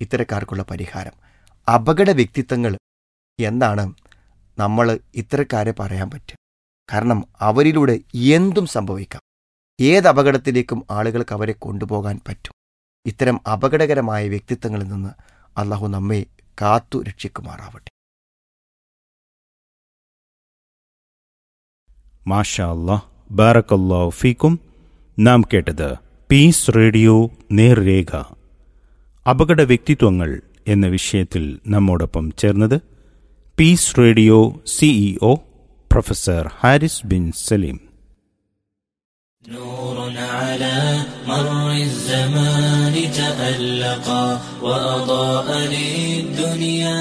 ഇത്തരക്കാർക്കുള്ള പരിഹാരം അപകട വ്യക്തിത്വങ്ങൾ എന്നാണ് നമ്മൾ ഇത്തരക്കാരെ പറയാൻ പറ്റുക കാരണം അവരിലൂടെ എന്തും സംഭവിക്കാം ഏത് അപകടത്തിലേക്കും ആളുകൾക്ക് അവരെ കൊണ്ടുപോകാൻ പറ്റും ഇത്തരം അപകടകരമായ വ്യക്തിത്വങ്ങളിൽ നിന്ന് അള്ളാഹു നമ്മെ കാത്തു രക്ഷിക്കുമാറാവട്ടെ മാഷാ അല്ലാഹ് ബാറക്കല്ലാഹു ഫീക്കും നാം കേട്ടത് പീസ് റേഡിയോ നേർരേഖ അപകട വ്യക്തിത്വങ്ങൾ എന്ന വിഷയത്തിൽ നമ്മോടൊപ്പം ചേർന്നത് peace radio CEO professor Haris bin Salim نور على مر الزمان تألقا وأضاء للدنيا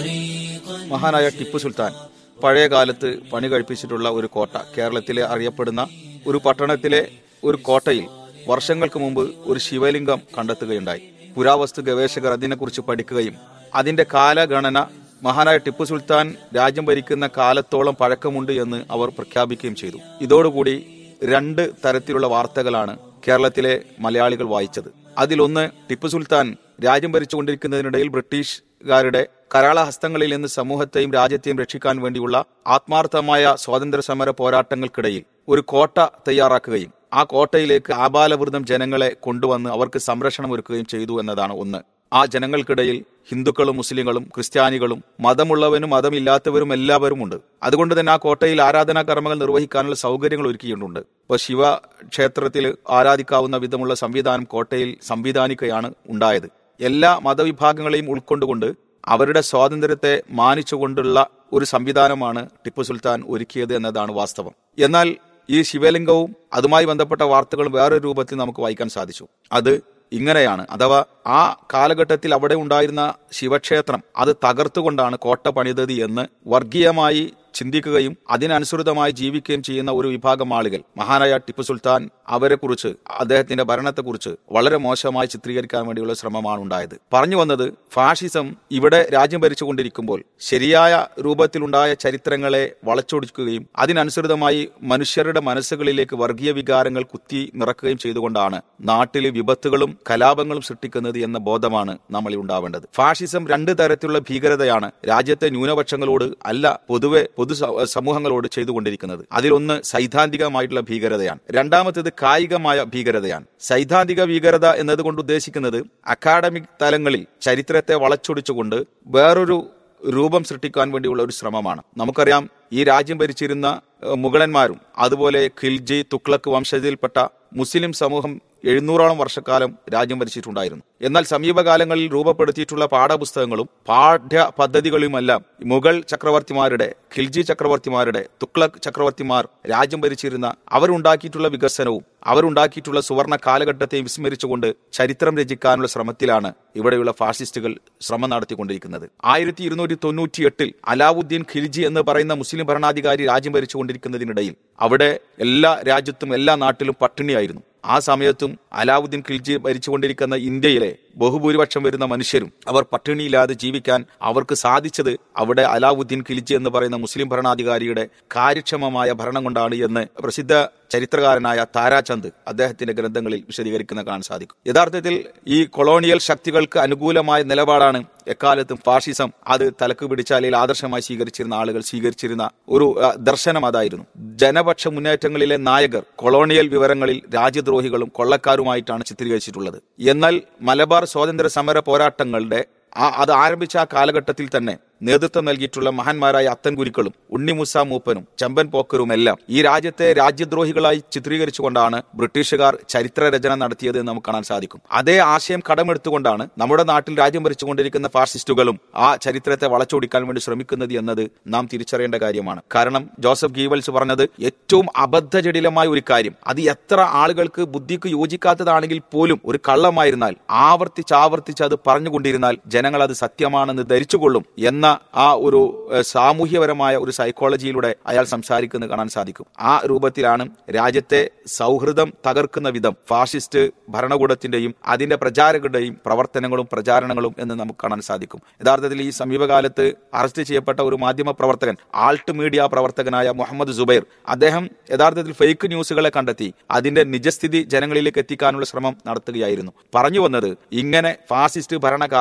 طريقا മഹാനായ ടിപ്പു സുൽത്താൻ പഴയ കാലത്ത് പണി കഴിപ്പിച്ചിട്ടുള്ള ഒരു കോട്ട കേരളത്തിലെ അറിയപ്പെടുന്ന ഒരു പട്ടണത്തിലെ ഒരു കോട്ടയിൽ വർഷങ്ങൾക്ക് മുമ്പ് ഒരു ശിവലിംഗം കണ്ടെത്തുകയുണ്ടായി പുരാവസ്തു ഗവേഷകർ അതിനെക്കുറിച്ച് പഠിക്കുകയും അതിന്റെ കാലഗണന മഹാനായ ടിപ്പു സുൽത്താൻ രാജ്യം ഭരിക്കുന്ന കാലത്തോളം പഴക്കമുണ്ട് എന്ന് അവർ പ്രഖ്യാപിക്കുകയും ചെയ്തു ഇതോടുകൂടി രണ്ട് തരത്തിലുള്ള വാർത്തകളാണ് കേരളത്തിലെ മലയാളികൾ വായിച്ചത് അതിലൊന്ന് ടിപ്പു സുൽത്താൻ രാജ്യം ഭരിച്ചുകൊണ്ടിരിക്കുന്നതിനിടയിൽ ബ്രിട്ടീഷുകാരുടെ കരാള ഹസ്തങ്ങളിൽ നിന്ന് സമൂഹത്തെയും രാജ്യത്തെയും രക്ഷിക്കാൻ വേണ്ടിയുള്ള ആത്മാർത്ഥമായ സ്വാതന്ത്ര്യ സമര പോരാട്ടങ്ങൾക്കിടയിൽ ഒരു കോട്ട തയ്യാറാക്കുകയും ആ കോട്ടയിലേക്ക് ആബാലവൃതം ജനങ്ങളെ കൊണ്ടുവന്ന് അവർക്ക് സംരക്ഷണം ഒരുക്കുകയും ചെയ്തു എന്നതാണ് ഒന്ന് ആ ജനങ്ങൾക്കിടയിൽ ഹിന്ദുക്കളും മുസ്ലിങ്ങളും ക്രിസ്ത്യാനികളും മതമുള്ളവനും മതമില്ലാത്തവരും എല്ലാവരും ഉണ്ട് അതുകൊണ്ട് തന്നെ ആ കോട്ടയിൽ ആരാധനാ കർമ്മങ്ങൾ നിർവഹിക്കാനുള്ള സൗകര്യങ്ങൾ ഒരുക്കിയിട്ടുണ്ട് ഇപ്പോൾ ശിവ ക്ഷേത്രത്തിൽ ആരാധിക്കാവുന്ന വിധമുള്ള സംവിധാനം കോട്ടയിൽ സംവിധാനിക്കുകയാണ് ഉണ്ടായത് എല്ലാ മതവിഭാഗങ്ങളെയും ഉൾക്കൊണ്ടുകൊണ്ട് അവരുടെ സ്വാതന്ത്ര്യത്തെ മാനിച്ചുകൊണ്ടുള്ള ഒരു സംവിധാനമാണ് ടിപ്പു സുൽത്താൻ ഒരുക്കിയത് എന്നതാണ് വാസ്തവം എന്നാൽ ഈ ശിവലിംഗവും അതുമായി ബന്ധപ്പെട്ട വാർത്തകളും വേറൊരു രൂപത്തിൽ നമുക്ക് വായിക്കാൻ സാധിച്ചു അത് ഇങ്ങനെയാണ് അഥവാ ആ കാലഘട്ടത്തിൽ അവിടെ ഉണ്ടായിരുന്ന ശിവക്ഷേത്രം അത് തകർത്തുകൊണ്ടാണ് കോട്ട പണിതത് എന്ന് വർഗീയമായി ചിന്തിക്കുകയും അതിനനുസൃതമായി ജീവിക്കുകയും ചെയ്യുന്ന ഒരു വിഭാഗം ആളുകൾ മഹാനായ ടിപ്പു സുൽത്താൻ അവരെ കുറിച്ച് അദ്ദേഹത്തിന്റെ ഭരണത്തെക്കുറിച്ച് വളരെ മോശമായി ചിത്രീകരിക്കാൻ വേണ്ടിയുള്ള ശ്രമമാണ് ഉണ്ടായത് പറഞ്ഞു വന്നത് ഫാഷിസം ഇവിടെ രാജ്യം ഭരിച്ചുകൊണ്ടിരിക്കുമ്പോൾ ശരിയായ രൂപത്തിലുണ്ടായ ചരിത്രങ്ങളെ വളച്ചൊടിക്കുകയും അതിനനുസൃതമായി മനുഷ്യരുടെ മനസ്സുകളിലേക്ക് വർഗീയ വികാരങ്ങൾ കുത്തി നിറക്കുകയും ചെയ്തുകൊണ്ടാണ് നാട്ടിൽ വിപത്തുകളും കലാപങ്ങളും സൃഷ്ടിക്കുന്നത് എന്ന ബോധമാണ് നമ്മളിൽ ഉണ്ടാവേണ്ടത് ഫാഷിസം രണ്ട് തരത്തിലുള്ള ഭീകരതയാണ് രാജ്യത്തെ ന്യൂനപക്ഷങ്ങളോട് അല്ല പൊതുവെ പൊതു സ- സമൂഹങ്ങളോട് ചെയ്തുകൊണ്ടിരിക്കുന്നത് അതിലൊന്ന് സൈദ്ധാന്തികമായിട്ടുള്ള ഭീകരതയാണ് രണ്ടാമത്തേത് കായികമായ ഭീകരതയാണ് സൈദ്ധാന്തിക ഭീകരത എന്നതുകൊണ്ട് ഉദ്ദേശിക്കുന്നത് അക്കാഡമിക് തലങ്ങളിൽ ചരിത്രത്തെ വളച്ചൊടിച്ചുകൊണ്ട് വേറൊരു രൂപം സൃഷ്ടിക്കാൻ വേണ്ടിയുള്ള ഒരു ശ്രമമാണ് നമുക്കറിയാം ഈ രാജ്യം ഭരിച്ചിരുന്ന ഏഹ്, മുഗളന്മാരും അതുപോലെ ഖിൽജി തുക്ലക്ക് വംശജയിൽപ്പെട്ട മുസ്ലിം സമൂഹം എഴുന്നൂറോളം വർഷക്കാലം രാജ്യം ഭരിച്ചിട്ടുണ്ടായിരുന്നു എന്നാൽ സമീപകാലങ്ങളിൽ രൂപപ്പെടുത്തിയിട്ടുള്ള പാഠപുസ്തകങ്ങളും പാഠ്യ പദ്ധതികളുമെല്ലാം മുഗൾ ചക്രവർത്തിമാരുടെ ഖിൽജി ചക്രവർത്തിമാരുടെ തുക്ലക് ചക്രവർത്തിമാർ രാജ്യം ഭരിച്ചിരുന്ന അവരുണ്ടാക്കിയിട്ടുള്ള വികസനവും അവരുണ്ടാക്കിയിട്ടുള്ള സുവർണ കാലഘട്ടത്തെ വിസ്മരിച്ചുകൊണ്ട് ചരിത്രം രചിക്കാനുള്ള ശ്രമത്തിലാണ് ഇവിടെയുള്ള ഫാസിസ്റ്റുകൾ ശ്രമം നടത്തിക്കൊണ്ടിരിക്കുന്നത് ആയിരത്തി ഇരുന്നൂറ്റി തൊണ്ണൂറ്റി എട്ടിൽ അലാവുദ്ദീൻ ഖിൽജി എന്ന് പറയുന്ന മുസ്ലിം ഭരണാധികാരി രാജ്യം ഭരിച്ചുകൊണ്ടിരിക്കുന്നതിനിടയിൽ അവിടെ എല്ലാ രാജ്യത്തും എല്ലാ നാട്ടിലും പട്ടിണിയായിരുന്നു ആ സമയത്തും അലാവുദ്ദീൻ ഖിൽജി ഭരിച്ചുകൊണ്ടിരിക്കുന്ന ഇന്ത്യയിലെ ബഹുഭൂരിപക്ഷം വരുന്ന മനുഷ്യരും അവർ പട്ടിണിയില്ലാതെ ജീവിക്കാൻ അവർക്ക് സാധിച്ചത് അവിടെ അലാവുദ്ദീൻ ഖിൽജി എന്ന് പറയുന്ന മുസ്ലിം ഭരണാധികാരിയുടെ കാര്യക്ഷമമായ ഭരണം കൊണ്ടാണ് എന്ന് പ്രസിദ്ധ ചരിത്രകാരനായ താരാചന്ദ് അദ്ദേഹത്തിന്റെ ഗ്രന്ഥങ്ങളിൽ വിശദീകരിക്കുന്ന കാണാൻ സാധിക്കും യഥാർത്ഥത്തിൽ ഈ കൊളോണിയൽ ശക്തികൾക്ക് അനുകൂലമായ നിലപാടാണ് എക്കാലത്തും ഫാഷിസം അത് തലക്ക് പിടിച്ച അല്ലെങ്കിൽ ആദർശമായി സ്വീകരിച്ചിരുന്ന ആളുകൾ സ്വീകരിച്ചിരുന്ന ഒരു ആ, ദർശനം അതായിരുന്നു ജനപക്ഷ മുന്നേറ്റങ്ങളിലെ നായകർ കൊളോണിയൽ വിവരങ്ങളിൽ രാജ്യദ്രോഹികളും കൊള്ളക്കാരുമായിട്ടാണ് ചിത്രീകരിച്ചിട്ടുള്ളത് എന്നാൽ മലബാർ സ്വാതന്ത്ര്യ സമര പോരാട്ടങ്ങളുടെ ആ അത് ആരംഭിച്ച ആ കാലഘട്ടത്തിൽ തന്നെ നേതൃത്വം നൽകിയിട്ടുള്ള മഹാന്മാരായ അത്തൻകുരുക്കളും ഉണ്ണിമുസ മൂപ്പനും ചമ്പൻ പോക്കറുമെല്ലാം ഈ രാജ്യത്തെ രാജ്യദ്രോഹികളായി ചിത്രീകരിച്ചുകൊണ്ടാണ് ബ്രിട്ടീഷുകാർ ചരിത്ര രചന നടത്തിയത് എന്ന് നമുക്ക് കാണാൻ സാധിക്കും അതേ ആശയം കടമെടുത്തുകൊണ്ടാണ് നമ്മുടെ നാട്ടിൽ രാജ്യം ഭരിച്ചുകൊണ്ടിരിക്കുന്ന ഫാസിസ്റ്റുകളും ആ ചരിത്രത്തെ വളച്ചൊടിക്കാൻ വേണ്ടി ശ്രമിക്കുന്നത് എന്നത് നാം തിരിച്ചറിയേണ്ട കാര്യമാണ് കാരണം ജോസഫ് ഗീവൽസ് പറഞ്ഞത് ഏറ്റവും അബദ്ധജടിലമായ ഒരു കാര്യം അത് എത്ര ആളുകൾക്ക് ബുദ്ധിക്ക് യോജിക്കാത്തതാണെങ്കിൽ പോലും ഒരു കള്ളമായിരുന്നാൽ ആവർത്തിച്ച് ആവർത്തിച്ച് അത് പറഞ്ഞുകൊണ്ടിരുന്നാൽ ജനങ്ങൾ അത് സത്യമാണെന്ന് ധരിച്ചുകൊള്ളും എന്ന ആ ഒരു ഏഹ്, സാമൂഹ്യപരമായ ഒരു സൈക്കോളജിയിലൂടെ അയാൾ സംസാരിക്കുന്നത് കാണാൻ സാധിക്കും ആ രൂപത്തിലാണ് രാജ്യത്തെ സൗഹൃദം തകർക്കുന്ന വിധം ഫാഷിസ്റ്റ് ഭരണകൂടത്തിന്റെയും അതിന്റെ പ്രചാരകരുടെയും പ്രവർത്തനങ്ങളും പ്രചാരണങ്ങളും എന്ന് നമുക്ക് കാണാൻ സാധിക്കും യഥാർത്ഥത്തിൽ ഈ സമീപകാലത്ത് അറസ്റ്റ് ചെയ്യപ്പെട്ട ഒരു മാധ്യമ പ്രവർത്തകൻ ആൾട്ട് മീഡിയ പ്രവർത്തകനായ മുഹമ്മദ് സുബൈർ അദ്ദേഹം യഥാർത്ഥത്തിൽ ഫേക്ക് ന്യൂസുകളെ കണ്ടെത്തി അതിന്റെ നിജസ്ഥിതി ജനങ്ങളിലേക്ക് എത്തിക്കാനുള്ള ശ്രമം നടത്തുകയായിരുന്നു പറഞ്ഞു വന്നത് ഇങ്ങനെ ഫാസിസ്റ്റ് ഭരണകാല